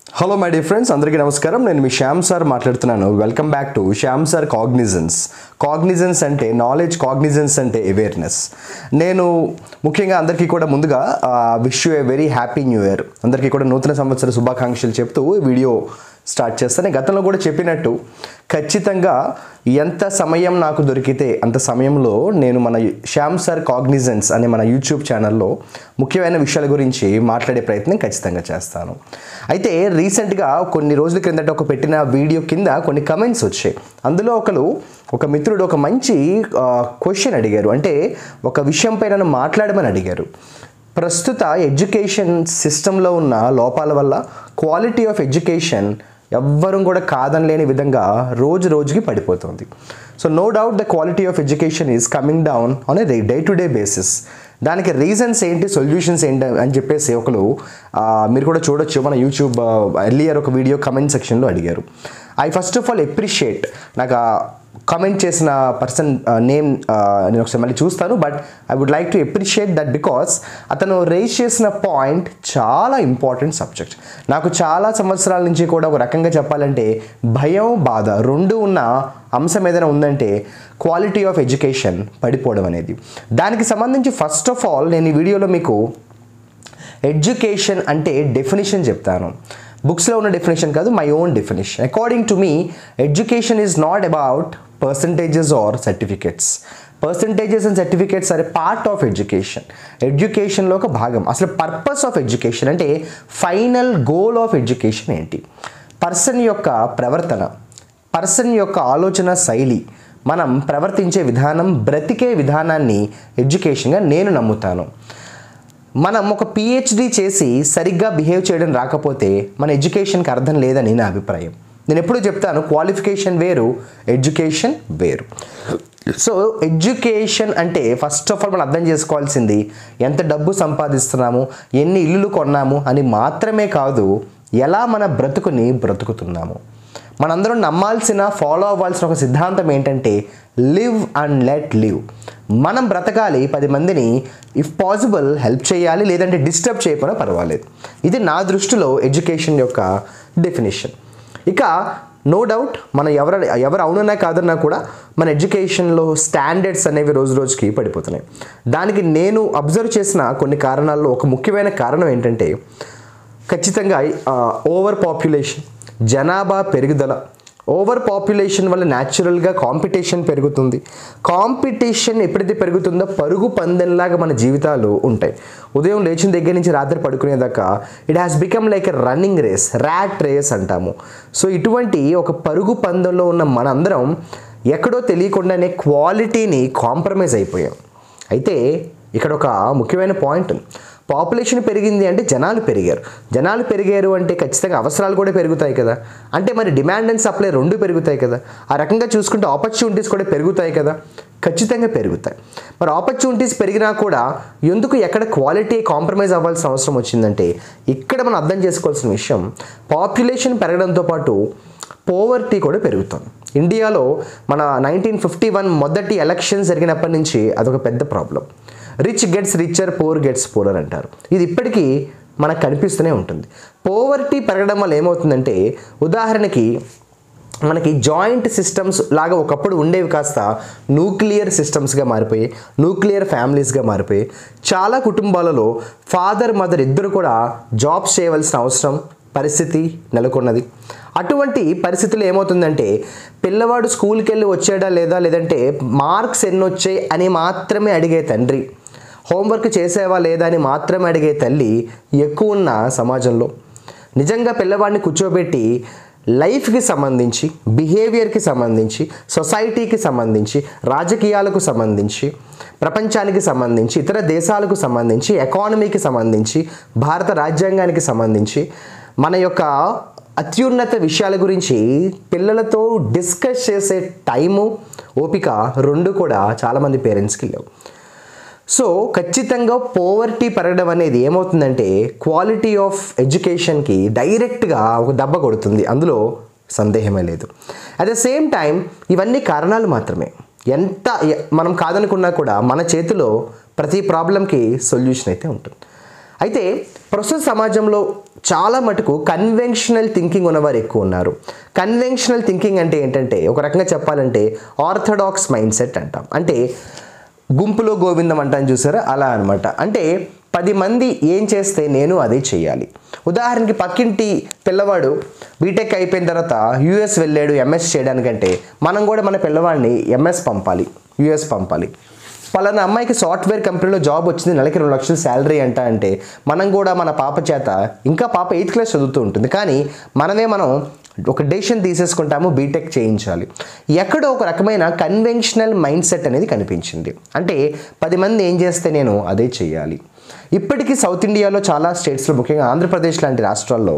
hello my dear friends అందరికీ నమస్కారం నేను మీ శ్యామ్ సార్ మాట్లాడుతున్నాను welcome back to Shyam sir cognizance cognizance అంటే నాలెడ్జ్ కాగ్నిజెన్స్ అంటే అవేర్నెస్ నేను ముఖ్యంగా అందరికీ కూడా ముందుగా wish you a very happy new year అందరికీ కూడా నూతన సంవత్సర శుభాకాంక్షలు చెప్తూ ఈ వీడియో స్టార్ట్ చేస్తాను గతంలో కూడా చెప్పినట్టు ఖచ్చితంగా ఎంత సమయం నాకు దొరికితే అంత సమయంలో నేను మన శ్యామ్ సార్ కాగ్నిజెన్స్ అనే మన యూట్యూబ్ ఛానల్లో ముఖ్యమైన విషయాల గురించి మాట్లాడే ప్రయత్నం ఖచ్చితంగా చేస్తాను అయితే రీసెంట్గా కొన్ని రోజుల క్రిందట ఒక పెట్టిన వీడియో కింద కొన్ని కమెంట్స్ వచ్చాయి అందులో ఒకరు ఒక మిత్రుడు ఒక మంచి క్వశ్చన్ అడిగారు అంటే ఒక విషయం పైన నన్ను మాట్లాడమని అడిగారు ప్రస్తుత ఎడ్యుకేషన్ సిస్టంలో ఉన్న లోపాల వల్ల క్వాలిటీ ఆఫ్ ఎడ్యుకేషన్ ఎవ్వరూ కూడా కాదనలేని విధంగా రోజు రోజుకి పడిపోతుంది so no doubt the quality of education is coming down on a day to day basis దానికి రీజన్స్ ఏంటి సొల్యూషన్స్ ఏంటి అని చెప్పేసి ఒకరు ఆ, మీరు కూడా చూడొచ్చు మన యూట్యూబ్ ఎర్లియర్ ఒక వీడియో కమెంట్ సెక్షన్లో అడిగారు I first of all appreciate నాకు ఆ కమెంట్ చేసిన పర్సన్ నేమ్ నేను ఒకసారి మళ్ళీ చూస్తాను but I would like to appreciate that because అతను రేస్ చేసిన పాయింట్ చాలా ఇంపార్టెంట్ సబ్జెక్ట్ నాకు చాలా సంవత్సరాల నుంచి కూడా ఒక రకంగా చెప్పాలంటే భయం బాధ రెండు ఉన్న అంశం ఏదైనా ఉందంటే క్వాలిటీ ఆఫ్ ఎడ్యుకేషన్ పడిపోవడం అనేది దానికి సంబంధించి ఫస్ట్ ఆఫ్ ఆల్ నేను ఈ వీడియోలో మీకు ఎడ్యుకేషన్ అంటే డెఫినేషన్ చెప్తాను బుక్స్లో ఉన్న డెఫినేషన్ కాదు my own definition according to me education is not about percentages or certificates percentages and certificates are part of education ఎడ్యుకేషన్లో ఒక భాగం అసలు పర్పస్ ఆఫ్ ఎడ్యుకేషన్ అంటే ఫైనల్ గోల్ ఆఫ్ ఎడ్యుకేషన్ ఏంటి పర్సన్ యొక్క ప్రవర్తన పర్సన్ యొక్క ఆలోచన శైలి మనం ప్రవర్తించే విధానం బ్రతికే విధానాన్ని ఎడ్యుకేషన్గా నేను నమ్ముతాను మనం ఒక పిహెచ్డి చేసి సరిగ్గా బిహేవ్ చేయడం రాకపోతే మన ఎడ్యుకేషన్కి అర్థం లేదని నా అభిప్రాయం నేను ఎప్పుడు చెప్తాను క్వాలిఫికేషన్ వేరు ఎడ్యుకేషన్ వేరు సో ఎడ్యుకేషన్ అంటే ఫస్ట్ ఆఫ్ ఆల్ మనం అర్థం చేసుకోవాల్సింది ఎంత డబ్బు సంపాదిస్తున్నాము ఎన్ని ఇల్లులు కొన్నాము అని మాత్రమే కాదు ఎలా మన బ్రతుకుని బ్రతుకుతున్నాము మనందరం నమ్మాల్సిన ఫాలో అవ్వాల్సిన ఒక సిద్ధాంతం ఏంటంటే లివ్ అండ్ లెట్ లివ్ మనం బ్రతకాలి పది మందిని ఇఫ్ పాసిబుల్ హెల్ప్ చేయాలి లేదంటే డిస్టర్బ్ చేయకపోయినా పర్వాలేదు ఇది నా దృష్టిలో ఎడ్యుకేషన్ యొక్క డెఫినేషన్ ఇక నో డౌట్ మనం ఎవరు ఎవరు అవునన్నా కాదన్నా కూడా మన ఎడ్యుకేషన్లో స్టాండర్డ్స్ అనేవి రోజు రోజుకి పడిపోతున్నాయి దానికి నేను అబ్జర్వ్ చేసిన కొన్ని కారణాల్లో ఒక ముఖ్యమైన కారణం ఏంటంటే ఖచ్చితంగా ఓవర్ పాపులేషన్ జనాభా పెరుగుదల ఓవర్ పాపులేషన్ వల్ల న్యాచురల్గా కాంపిటీషన్ పెరుగుతుంది కాంపిటీషన్ ఎప్పుడైతే పెరుగుతుందో పరుగు పందెంలాగా మన జీవితాలు ఉంటాయి ఉదయం లేచిన దగ్గర నుంచి రాత్రి పడుకునేదాకా it has become like a running race rat race అంటాము సో ఇటువంటి ఒక పరుగు పందెంలో ఉన్న మనందరం ఎక్కడో తెలియకుండానే క్వాలిటీని కాంప్రమైజ్ అయిపోయాం అయితే ఇక్కడ ఒక ముఖ్యమైన పాయింట్ ఉంది పాపులేషన్ పెరిగింది అంటే జనాలు పెరిగారు జనాలు పెరిగారు అంటే ఖచ్చితంగా అవసరాలు కూడా పెరుగుతాయి కదా అంటే మరి డిమాండ్ అండ్ సప్లై రెండు పెరుగుతాయి కదా ఆ రకంగా చూసుకుంటే ఆపర్చునిటీస్ కూడా పెరుగుతాయి కదా ఖచ్చితంగా పెరుగుతాయి మరి ఆపర్చునిటీస్ పెరిగినా కూడా ఎందుకు ఎక్కడ క్వాలిటీ కాంప్రమైజ్ అవ్వాల్సిన అవసరం వచ్చిందంటే ఇక్కడ మనం అర్థం చేసుకోవాల్సిన విషయం పాపులేషన్ పెరగడంతో పాటు పోవర్టీ కూడా పెరుగుతుంది ఇండియాలో మన నైన్టీన్ ఫిఫ్టీ వన్ మొదటి ఎలక్షన్ జరిగినప్పటి నుంచి అదొక పెద్ద problem rich gets richer poor gets poorer అంటారు ఇది ఇప్పటికీ మనకు కనిపిస్తూనే ఉంటుంది పోవర్టీ పెరగడం వల్ల ఏమవుతుందంటే ఉదాహరణకి మనకి జాయింట్ సిస్టమ్స్ లాగా ఒకప్పుడు ఉండేవి కాస్త న్యూక్లియర్ సిస్టమ్స్గా మారిపోయి న్యూక్లియర్ ఫ్యామిలీస్గా మారిపోయి చాలా కుటుంబాలలో ఫాదర్ మదర్ ఇద్దరు కూడా జాబ్స్ చేయవలసిన అవసరం పరిస్థితి నెలకొన్నది అటువంటి పరిస్థితులు ఏమవుతుందంటే పిల్లవాడు స్కూల్కి వెళ్ళి వచ్చాడా లేదా లేదంటే మార్క్స్ ఎన్ని వచ్చాయి అని మాత్రమే అడిగే తండ్రి హోంవర్క్ చేసేవా లేదా అని మాత్రమే అడిగే తల్లి ఎక్కువ ఉన్న సమాజంలో నిజంగా పిల్లవాడిని కూర్చోబెట్టి లైఫ్కి సంబంధించి బిహేవియర్కి సంబంధించి సొసైటీకి సంబంధించి రాజకీయాలకు సంబంధించి ప్రపంచానికి సంబంధించి ఇతర దేశాలకు సంబంధించి ఎకానమీకి సంబంధించి భారత రాజ్యాంగానికి సంబంధించి మన యొక్క అత్యున్నత విషయాల గురించి పిల్లలతో డిస్కస్ చేసే టైము ఓపిక రెండు కూడా చాలామంది పేరెంట్స్కి లేవు సో ఖచ్చితంగా పోవర్టీ పెరగడం అనేది ఏమవుతుందంటే క్వాలిటీ ఆఫ్ ఎడ్యుకేషన్కి డైరెక్ట్గా ఒక దెబ్బ కొడుతుంది అందులో సందేహమే లేదు అట్ ద సేమ్ టైం ఇవన్నీ కారణాలు మాత్రమే ఎంత ఎ- మనం కాదనుకున్నా కూడా మన చేతిలో ప్రతి ప్రాబ్లంకి సొల్యూషన్ అయితే ఉంటుంది అయితే ప్రస్తుత సమాజంలో చాలా మటుకు కన్వెన్షనల్ థింకింగ్ ఉన్నవారు ఎక్కువ ఉన్నారు కన్వెన్షనల్ థింకింగ్ అంటే ఏంటంటే ఒక రకంగా చెప్పాలంటే ఆర్థడాక్స్ మైండ్ సెట్ అంటాం అంటే గుంపులో గోవిందం అంటాను చూసారా అలా అనమాట అంటే పది మంది ఏం చేస్తే నేను అదే చేయాలి ఉదాహరణకి పక్కింటి పిల్లవాడు బీటెక్ అయిపోయిన తర్వాత యూఎస్ వెళ్ళాడు ఎంఎస్ చేయడానికంటే మనం కూడా మన పిల్లవాడిని ఎంఎస్ పంపాలి యూఎస్ పంపాలి పలానా అమ్మాయికి సాఫ్ట్వేర్ కంపెనీలో జాబ్ వచ్చింది నెలకి రెండు లక్షలు శాలరీ అంట అంటే మనం కూడా మన పాప చేత ఇంకా పాప ఎయిత్ క్లాస్ చదువుతూ ఉంటుంది కానీ మనమే మనం ఒక డెసిషన్ తీసేసుకుంటాము బీటెక్ చేయించాలి ఎక్కడో ఒక రకమైన కన్వెన్షనల్ మైండ్ సెట్ అనేది కనిపించింది అంటే పది మంది ఏం చేస్తే నేను అదే చేయాలి ఇప్పటికీ సౌత్ ఇండియాలో చాలా స్టేట్స్లో ముఖ్యంగా ఆంధ్రప్రదేశ్ లాంటి రాష్ట్రాల్లో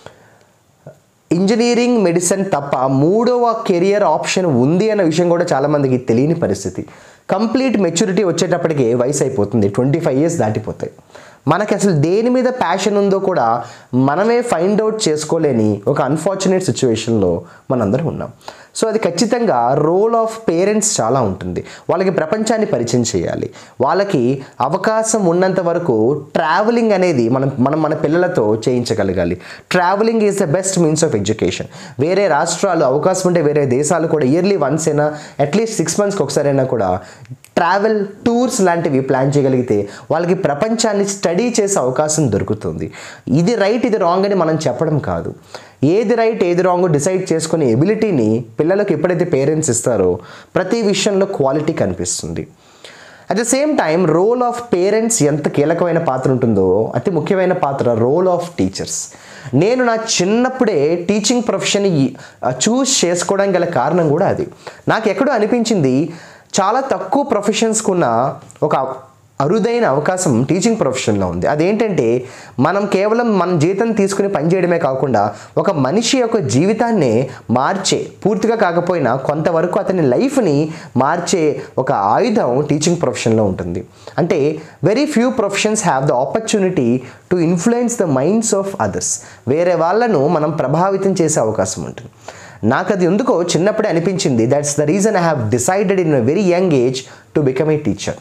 ఇంజనీరింగ్ మెడిసిన్ తప్ప మూడవ కెరియర్ ఆప్షన్ ఉంది అన్న విషయం కూడా చాలామందికి తెలియని పరిస్థితి కంప్లీట్ మెచ్యూరిటీ వచ్చేటప్పటికి వయసు అయిపోతుంది ట్వంటీ ఫైవ్ ఇయర్స్ దాటిపోతాయి మనకి అసలు దేని మీద ప్యాషన్ ఉందో కూడా మనమే ఫైండ్ అవుట్ చేసుకోలేని ఒక అన్ఫార్చునేట్ సిచ్యువేషన్లో మనందరం ఉన్నాం సో అది ఖచ్చితంగా రోల్ ఆఫ్ పేరెంట్స్ చాలా ఉంటుంది వాళ్ళకి ప్రపంచాన్ని పరిచయం చేయాలి వాళ్ళకి అవకాశం ఉన్నంత వరకు ట్రావెలింగ్ అనేది మనం మనం మన పిల్లలతో చేయించగలగాలి travelling is the best means of education వేరే రాష్ట్రాలు అవకాశం ఉంటే వేరే దేశాలు కూడా ఇయర్లీ వన్స్ అయినా అట్లీస్ట్ సిక్స్ మంత్స్కి ఒకసారైనా కూడా ట్రావెల్ టూర్స్ లాంటివి ప్లాన్ చేయగలిగితే వాళ్ళకి ప్రపంచాన్ని స్టడీ చేసే అవకాశం దొరుకుతుంది ఇది రైట్ ఇది రాంగ్ అని మనం చెప్పడం కాదు ఏది రైట్ ఏది రాంగ్ డిసైడ్ చేసుకునే ఎబిలిటీని పిల్లలకు ఎప్పుడైతే పేరెంట్స్ ఇస్తారో ప్రతి విషయంలో క్వాలిటీ కనిపిస్తుంది at the same time role of parents ఎంత కీలకమైన పాత్ర ఉంటుందో అతి ముఖ్యమైన పాత్ర రోల్ ఆఫ్ టీచర్స్ నేను నా చిన్నప్పుడే టీచింగ్ ప్రొఫెషన్ చూస్ చేసుకోవడం గల కారణం కూడా అది నాకు ఎక్కడో అనిపించింది చాలా తక్కువ ప్రొఫెషన్స్కి ఉన్న ఒక అరుదైన అవకాశం టీచింగ్ ప్రొఫెషన్లో ఉంది అదేంటంటే మనం కేవలం మన జీతం తీసుకుని పనిచేయడమే కాకుండా ఒక మనిషి యొక్క జీవితాన్నే మార్చే పూర్తిగా కాకపోయినా కొంతవరకు అతని లైఫ్ని మార్చే ఒక ఆయుధం టీచింగ్ ప్రొఫెషన్లో ఉంటుంది అంటే very few professions have the opportunity to influence the minds of others వేరే వాళ్ళను మనం ప్రభావితం చేసే అవకాశం ఉంటుంది నాకు అది ఎందుకో చిన్నప్పుడే అనిపించింది that's the reason I have decided in very young age to become a teacher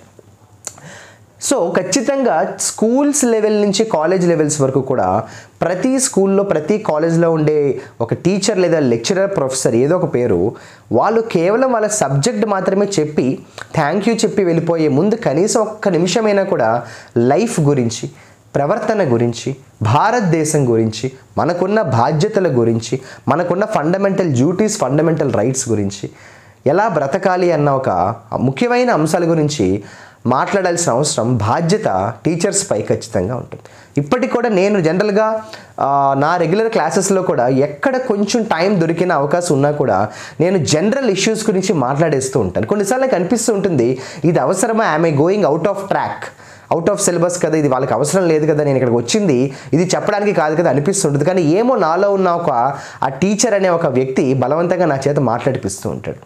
so ఖచ్చితంగా స్కూల్స్ లెవెల్ నుంచి కాలేజ్ లెవెల్స్ వరకు కూడా ప్రతి స్కూల్లో ప్రతి కాలేజ్లో ఉండే ఒక టీచర్ లేదా లెక్చరర్ ప్రొఫెసర్ ఏదో ఒక పేరు వాళ్ళు కేవలం వాళ్ళ సబ్జెక్ట్ మాత్రమే చెప్పి థ్యాంక్ యూ చెప్పి వెళ్ళిపోయే ముందు కనీసం ఒక్క నిమిషమైనా కూడా లైఫ్ గురించి ప్రవర్తన గురించి భారతదేశం గురించి మనకున్న బాధ్యతల గురించి మనకున్న ఫండమెంటల్ డ్యూటీస్ ఫండమెంటల్ రైట్స్ గురించి ఎలా బ్రతకాలి అన్న ఒక ముఖ్యమైన అంశాల గురించి మాట్లాడాల్సిన అవసరం బాధ్యత టీచర్స్పై ఖచ్చితంగా ఉంటుంది ఇప్పటికి కూడా నేను జనరల్గా ఆ, నా రెగ్యులర్ క్లాసెస్లో కూడా ఎక్కడ కొంచెం టైం దొరికిన అవకాశం ఉన్నా కూడా నేను జనరల్ ఇష్యూస్ గురించి మాట్లాడేస్తూ ఉంటాను కొన్నిసార్లు నాకు అనిపిస్తూ ఉంటుంది ఇది అవసరమా I going out of track out of syllabus కదా ఇది వాళ్ళకి అవసరం లేదు కదా నేను ఇక్కడికి వచ్చింది ఇది చెప్పడానికి కాదు కదా అనిపిస్తుంటుంది కానీ ఏమో నాలో ఉన్న ఒక ఆ టీచర్ అనే ఒక వ్యక్తి బలవంతంగా నా చేత మాట్లాడిపిస్తూ ఉంటాడు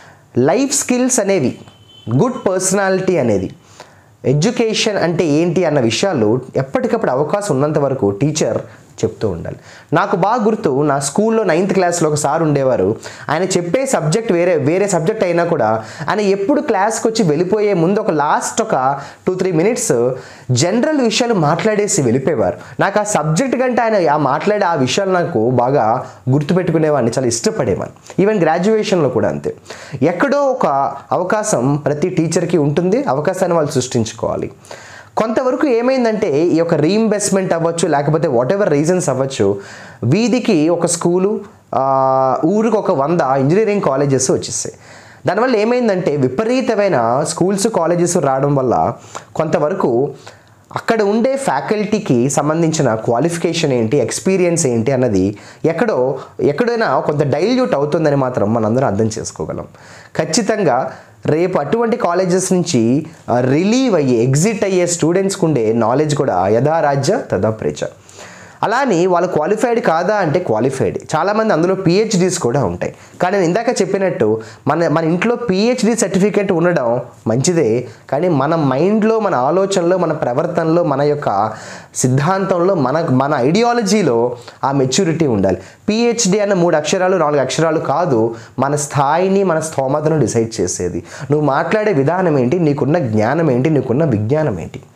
లైఫ్ స్కిల్స్ అనేవి గుడ్ పర్సనాలిటీ అనేది ఎడ్యుకేషన్ అంటే ఏంటి అన్న విషయాలు ఎప్పటికప్పుడు అవకాశం ఉన్నంత వరకు టీచర్ చెప్తూ ఉండాలి నాకు బాగా గుర్తు నా స్కూల్లో నైన్త్ క్లాస్లో ఒక సార్ ఉండేవారు ఆయన చెప్పే సబ్జెక్ట్ వేరే వేరే సబ్జెక్ట్ అయినా కూడా ఆయన ఎప్పుడు క్లాస్కి వచ్చి వెళ్ళిపోయే ముందు ఒక లాస్ట్ ఒక టూ త్రీ మినిట్స్ జనరల్ విషయాలు మాట్లాడేసి వెళ్ళిపోయేవారు నాకు ఆ సబ్జెక్ట్ కంటే ఆయన ఆ మాట్లాడే ఆ విషయాలు నాకు బాగా గుర్తుపెట్టుకునేవాడిని చాలా ఇష్టపడేవాడిని ఈవెన్ గ్రాడ్యుయేషన్లో కూడా అంతే ఎక్కడో ఒక అవకాశం ప్రతి టీచర్కి ఉంటుంది అవకాశాన్ని వాళ్ళు సృష్టించుకోవాలి కొంతవరకు ఏమైందంటే ఈ యొక్క రీఇంబెస్ట్మెంట్ అవ్వచ్చు లేకపోతే వాట్ ఎవర్ రీజన్స్ అవ్వచ్చు వీధికి ఒక స్కూలు ఆ, ఊరికి ఒక వంద ఇంజనీరింగ్ కాలేజెస్ వచ్చేసాయి దానివల్ల ఏమైందంటే విపరీతమైన స్కూల్స్ కాలేజెస్ రావడం వల్ల కొంతవరకు అక్కడ ఉండే ఫ్యాకల్టీకి సంబంధించిన క్వాలిఫికేషన్ ఏంటి ఎక్స్పీరియన్స్ ఏంటి అన్నది ఎక్కడో ఎక్కడైనా కొంత డైల్యూట్ అవుతుందని మాత్రం మనందరం అర్థం చేసుకోగలం ఖచ్చితంగా రేపు అటువంటి కాలేజెస్ నుంచి రిలీవ్ అయ్యి ఎగ్జిట్ అయ్యే స్టూడెంట్స్కి ఉండే నాలెడ్జ్ కూడా యథా రాజ్య తదా ప్రజ అలాని వాళ్ళు క్వాలిఫైడ్ కాదా అంటే క్వాలిఫైడ్ చాలామంది అందులో పిహెచ్డీస్ కూడా ఉంటాయి కానీ నేను ఇందాక చెప్పినట్టు మన మన ఇంట్లో పిహెచ్డి సర్టిఫికేట్ ఉండడం మంచిదే కానీ మన మైండ్లో మన ఆలోచనలో మన ప్రవర్తనలో మన యొక్క సిద్ధాంతంలో మన మన ఐడియాలజీలో ఆ మెచ్యూరిటీ ఉండాలి పిహెచ్డి అన్న మూడు అక్షరాలు నాలుగు అక్షరాలు కాదు మన స్థాయిని మన స్తోమతను డిసైడ్ చేసేది నువ్వు మాట్లాడే విధానం ఏంటి నీకున్న జ్ఞానం ఏంటి నీకున్న విజ్ఞానం ఏంటి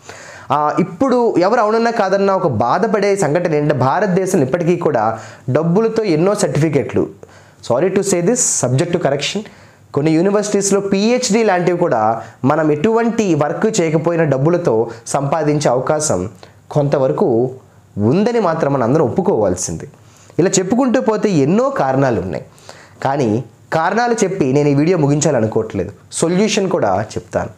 ఆ, ఇప్పుడు ఎవరు అవునన్నా కాదన్నా ఒక బాధపడే సంఘటన ఏంటంటే భారతదేశం ఇప్పటికీ కూడా డబ్బులతో ఎన్నో సర్టిఫికెట్లు sorry to say this subject to correction కొన్ని యూనివర్సిటీస్లో పిహెచ్డి లాంటివి కూడా మనం ఎటువంటి వర్క్ చేయకపోయిన డబ్బులతో సంపాదించే అవకాశం కొంతవరకు ఉందని మాత్రం మనం అందరం ఒప్పుకోవాల్సింది ఇలా చెప్పుకుంటూ పోతే ఎన్నో కారణాలు ఉన్నాయి కానీ కారణాలు చెప్పి నేను ఈ వీడియో ముగించాలనుకోవట్లేదు సొల్యూషన్ కూడా చెప్తాను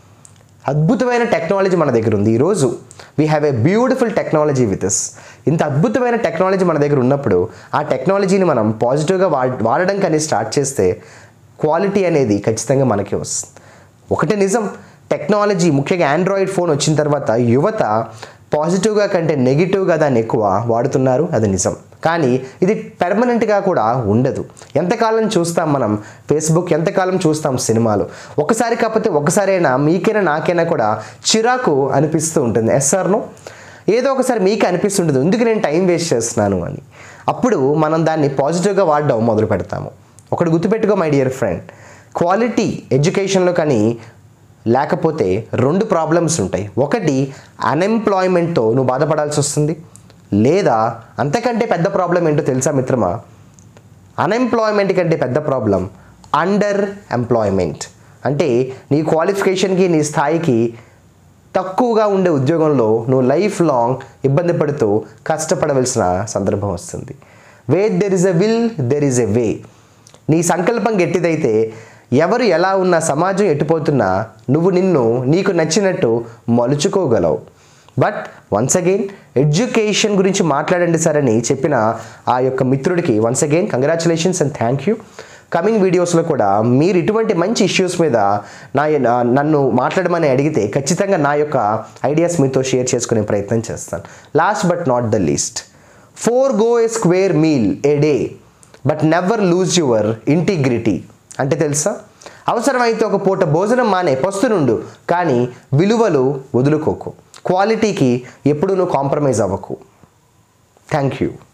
అద్భుతమైన టెక్నాలజీ మన దగ్గర ఉంది ఈరోజు we have a beautiful technology with is ఇంత అద్భుతమైన టెక్నాలజీ మన దగ్గర ఉన్నప్పుడు ఆ టెక్నాలజీని మనం పాజిటివ్గా వా వాడడం కానీ స్టార్ట్ చేస్తే క్వాలిటీ అనేది ఖచ్చితంగా మనకే వస్తుంది ఒకటే నిజం టెక్నాలజీ ముఖ్యంగా ఆండ్రాయిడ్ ఫోన్ వచ్చిన తర్వాత యువత పాజిటివ్గా కంటే నెగిటివ్గా దాన్ని ఎక్కువ వాడుతున్నారు అది నిజం కానీ ఇది పెర్మనెంట్గా కూడా ఉండదు ఎంతకాలం చూస్తాం మనం ఫేస్బుక్ ఎంతకాలం చూస్తాం సినిమాలు ఒకసారి కాకపోతే ఒకసారైనా మీకైనా నాకైనా కూడా చిరాకు అనిపిస్తూ ఉంటుంది ఎస్ఆర్ను ఏదో ఒకసారి మీకు అనిపిస్తుంటుంది ఎందుకు నేను టైం వేస్ట్ చేస్తున్నాను అని అప్పుడు మనం దాన్ని పాజిటివ్గా వాడడం మొదలు పెడతాము ఒకటి గుర్తుపెట్టుకో మై డియర్ ఫ్రెండ్ క్వాలిటీ ఎడ్యుకేషన్లో కానీ లేకపోతే రెండు ప్రాబ్లమ్స్ ఉంటాయి ఒకటి అన్ఎంప్లాయ్మెంట్తో నువ్వు బాధపడాల్సి వస్తుంది లేదా అంతకంటే పెద్ద ప్రాబ్లం ఏంటో తెలుసా మిత్రమా అన్ఎంప్లాయ్మెంట్ కంటే పెద్ద ప్రాబ్లం అండర్ ఎంప్లాయ్మెంట్ అంటే నీ క్వాలిఫికేషన్కి నీ స్థాయికి తక్కువగా ఉండే ఉద్యోగంలో నువ్వు లైఫ్ లాంగ్ ఇబ్బంది పడుతూ కష్టపడవలసిన సందర్భం వస్తుంది way there is a will there is a way నీ సంకల్పం గట్టిదైతే ఎవరు ఎలా ఉన్నా సమాజం ఎట్టుపోతున్నా నువ్వు నిన్ను నీకు నచ్చినట్టు మలుచుకోగలవు బట్ వన్స్ అగైన్ ఎడ్యుకేషన్ గురించి మాట్లాడండి సార్ అని చెప్పిన ఆ యొక్క మిత్రుడికి once again congratulations and thank you coming వీడియోస్లో కూడా మీరు ఇటువంటి మంచి ఇష్యూస్ మీద నా నా- నన్ను మాట్లాడమని అడిగితే ఖచ్చితంగా నా యొక్క ఐడియాస్ మీతో షేర్ చేసుకునే ప్రయత్నం చేస్తాను last but not the least forgo a square meal a day but never lose your integrity అంటే తెలుసా అవసరమైతే ఒక పూట భోజనం మానే పస్తునుండు కానీ విలువలు వదులుకోకు క్వాలిటీకి ఎప్పుడూ నువ్వు కాంప్రమైజ్ అవ్వకు థ్యాంక్ యూ